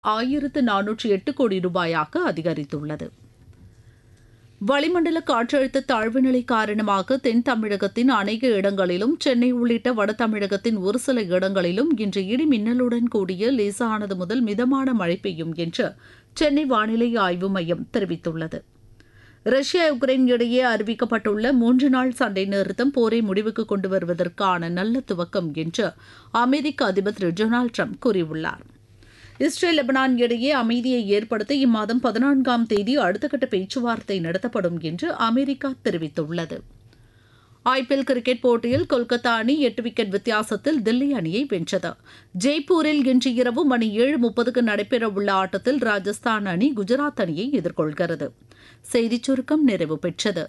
ஆயிரத்து நானூற்றி எட்டு கோடி ரூபாயாக அதிகரித்துள்ளது வளிமண்டல காற்றழுத்த தாழ்வு நிலை காரணமாக தென் தமிழகத்தின் அநேக இடங்களிலும் சென்னை உள்ளிட்ட வட தமிழகத்தின் ஒரு சில இடங்களிலும் இன்று இடி மின்னலுடன் கூடிய லேசானது முதல் மிதமான மழை பெய்யும் என்று சென்னை வானிலை ஆய்வு மையம் தெரிவித்துள்ளது ரஷ்யா உக்ரைன் இடையே அறிவிக்கப்பட்டுள்ள மூன்று நாள் சண்டை நிறுத்தம் போரை முடிவுக்கு கொண்டு வருவதற்கான நல்ல துவக்கம் என்று அமெரிக்க அதிபர் திரு டொனால்டு ட்ரம்ப் கூறியுள்ளார் இஸ்ரேல் லெபனான் இடையே அமைதியை ஏற்படுத்த இம்மாதம் பதினான்காம் தேதி அடுத்த கட்ட பேச்சுவார்த்தை நடத்தப்படும் என்று அமெரிக்கா தெரிவித்துள்ளது ஐபிஎல் கிரிக்கெட் போட்டியில் கொல்கத்தா அணி எட்டு விக்கெட் வித்தியாசத்தில் தில்லி அணியை வென்றது ஜெய்ப்பூரில் இன்று இரவு மணி ஏழு முப்பதுக்கு நடைபெறவுள்ள ஆட்டத்தில் ராஜஸ்தான் அணி குஜராத் அணியை எதிர்கொள்கிறது செய்திச் சுருக்கம் நிறைவு பெற்றது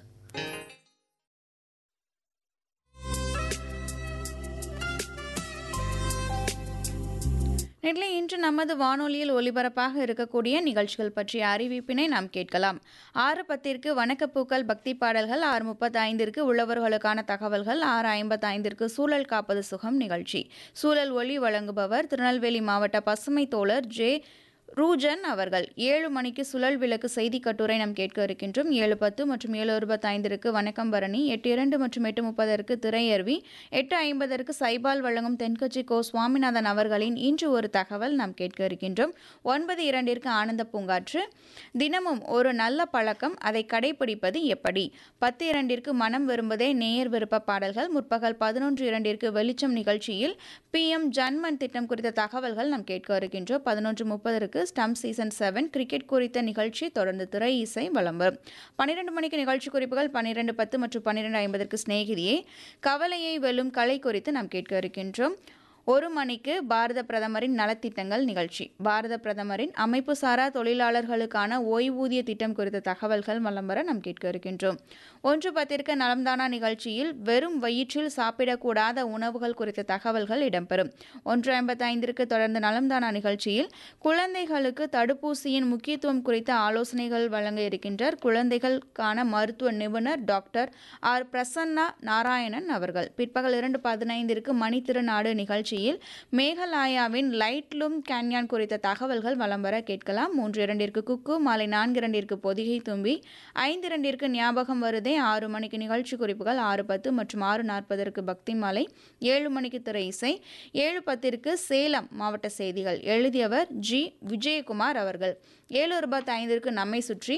நெட்லி இன்று நமது வானொலியில் ஒலிபரப்பாக இருக்கக்கூடிய நிகழ்ச்சிகள் பற்றிய அறிவிப்பினை நாம் கேட்கலாம் ஆறு பத்திற்கு வணக்கப்பூக்கள் பக்தி பாடல்கள் ஆறு முப்பத்தி ஐந்திற்கு உள்ளவர்களுக்கான தகவல்கள் ஆறு ஐம்பத்தி ஐந்திற்கு சூழல் காப்பது சுகம் நிகழ்ச்சி சூழல் ஒளி வழங்குபவர் திருநெல்வேலி மாவட்ட பசுமை தோழர் ஜே ரூஜன் அவர்கள் ஏழு மணிக்கு சுழல் விளக்கு செய்தி கட்டுரை நாம் கேட்க இருக்கின்றோம் ஏழு பத்து மற்றும் ஏழு இருபத்தி ஐந்திற்கு வணக்கம் பரணி எட்டு இரண்டு மற்றும் எட்டு முப்பதற்கு திரையர்வி எட்டு ஐம்பதற்கு சைபால் வழங்கும் தென்கட்சி கோ சுவாமிநாதன் அவர்களின் இன்று ஒரு தகவல் நாம் கேட்க இருக்கின்றோம் ஒன்பது இரண்டிற்கு ஆனந்த பூங்காற்று தினமும் ஒரு நல்ல பழக்கம் அதை கடைபிடிப்பது எப்படி பத்து இரண்டிற்கு மனம் விரும்புதே நேயர் விருப்ப பாடல்கள் முற்பகல் பதினொன்று இரண்டிற்கு வெளிச்சம் நிகழ்ச்சியில் பி எம் ஜன்மன் திட்டம் குறித்த தகவல்கள் நாம் கேட்க இருக்கின்றோம் பதினொன்று முப்பதற்கு ஸ்டம் சீசன் செவன் கிரிக்கெட் குறித்த நிகழ்ச்சி தொடர்ந்து திரை இசை வலம் வரும் பன்னிரெண்டு மணிக்கு நிகழ்ச்சி குறிப்புகள் பன்னிரெண்டு பத்து மற்றும் பன்னிரெண்டு ஐம்பதற்கு சிநேகிதியே கவலையை வெல்லும் கலை குறித்து நாம் கேட்க இருக்கின்றோம் ஒரு மணிக்கு பாரத பிரதமரின் நலத்திட்டங்கள் நிகழ்ச்சி பாரத பிரதமரின் அமைப்பு சாரா தொழிலாளர்களுக்கான ஓய்வூதிய திட்டம் குறித்த தகவல்கள் வலம் நாம் கேட்க இருக்கின்றோம் ஒன்று பத்திற்கு நலம்தானா நிகழ்ச்சியில் வெறும் வயிற்றில் சாப்பிடக்கூடாத உணவுகள் குறித்த தகவல்கள் இடம்பெறும் ஒன்று ஐம்பத்தி ஐந்திற்கு தொடர்ந்து நலம்தானா நிகழ்ச்சியில் குழந்தைகளுக்கு தடுப்பூசியின் முக்கியத்துவம் குறித்த ஆலோசனைகள் வழங்க இருக்கின்றார் குழந்தைகளுக்கான மருத்துவ நிபுணர் டாக்டர் ஆர் பிரசன்னா நாராயணன் அவர்கள் பிற்பகல் இரண்டு பதினைந்திற்கு மணித்திருநாடு நிகழ்ச்சி நிகழ்ச்சியில் மேகலாயாவின் லைட்லும் கேன்யான் குறித்த தகவல்கள் வலம் வர கேட்கலாம் மூன்று இரண்டிற்கு குக்கு மாலை நான்கு இரண்டிற்கு பொதிகை தும்பி ஐந்து இரண்டிற்கு ஞாபகம் வருதே ஆறு மணிக்கு நிகழ்ச்சி குறிப்புகள் ஆறு பத்து மற்றும் ஆறு நாற்பதற்கு பக்தி மாலை ஏழு மணிக்கு திரை இசை ஏழு பத்திற்கு சேலம் மாவட்ட செய்திகள் எழுதியவர் ஜி விஜயகுமார் அவர்கள் ஏழு இருபத்தி ஐந்திற்கு நம்மை சுற்றி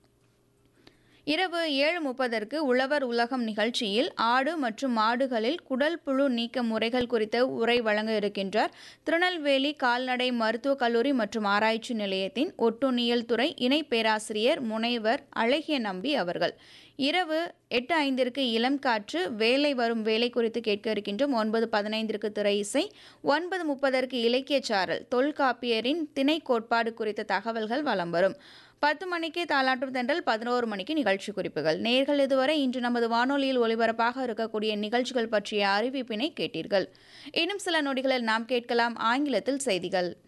இரவு ஏழு முப்பதற்கு உழவர் உலகம் நிகழ்ச்சியில் ஆடு மற்றும் மாடுகளில் குடல் புழு நீக்க முறைகள் குறித்த உரை வழங்க இருக்கின்றார் திருநெல்வேலி கால்நடை மருத்துவக் கல்லூரி மற்றும் ஆராய்ச்சி நிலையத்தின் ஒட்டுண்ணியல் துறை இணை பேராசிரியர் முனைவர் அழகிய நம்பி அவர்கள் இரவு எட்டு ஐந்திற்கு இளம் காற்று வேலை வரும் வேலை குறித்து கேட்க இருக்கின்றோம் ஒன்பது பதினைந்திற்கு திரை இசை ஒன்பது முப்பதற்கு இலக்கிய சாரல் தொல்காப்பியரின் திணை கோட்பாடு குறித்த தகவல்கள் வலம் வரும் பத்து மணிக்கு தாலாட்டும் தென்றல் பதினோரு மணிக்கு நிகழ்ச்சி குறிப்புகள் நேர்கள் இதுவரை இன்று நமது வானொலியில் ஒலிபரப்பாக இருக்கக்கூடிய நிகழ்ச்சிகள் பற்றிய அறிவிப்பினை கேட்டீர்கள் இன்னும் சில நொடிகளில் நாம் கேட்கலாம் ஆங்கிலத்தில் செய்திகள்